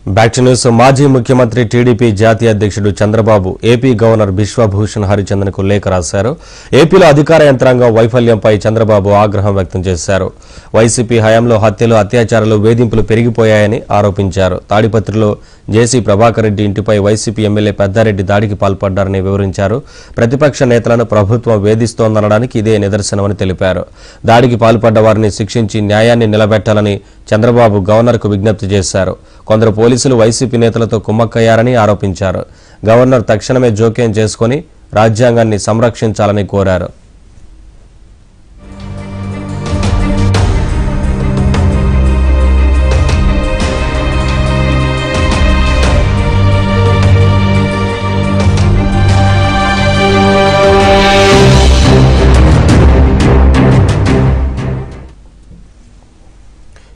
back to news మాజీ ముఖ్యమంత్రి TDP జాతీయ అధ్యక్షుడు చంద్రబాబు ఏపీ గవర్నర్ బిశ్వభూషణ్ హరిచందన్ కు లేఖ రాశారు ఏపీలో అధికార యంత్రాంగం వైఫల్యంపై చంద్రబాబు ఆగ్రహం వ్యక్తం చేశారు వైసీపీ హయాంలో హత్యలు అత్యాచారాలు వేధింపులు పెరిగిపోయాయని ఆరోపించారు తాడిపత్రిలో జేసీ ప్రభాకర్ రెడ్డి ఇంటిపై వైసీపీ ఎమ్మెల్యే పెద్దారెడ్డి దాడికి పాల్పడ్డారని వివరించారు ప్రతిపక్ష నేతలను ప్రభుత్వం వేధిస్తోందనడానికి ఇదే నిదర్శనమని తెలిపారు దాడికి పాల్పడ్డ వారిని శిక్షించి న్యాయాన్ని నిలబెట్టాలని చంద్రబాబు గవర్నర్కు విజ్ఞప్తి చేశారు కొందరు పోలీసులు వైసీపీ నేతలతో కుమ్మక్కయ్యారని ఆరోపించారు గవర్నర్ తక్షణమే జోక్యం చేసుకుని రాజ్యాంగాన్ని సంరక్షించాలని కోరారు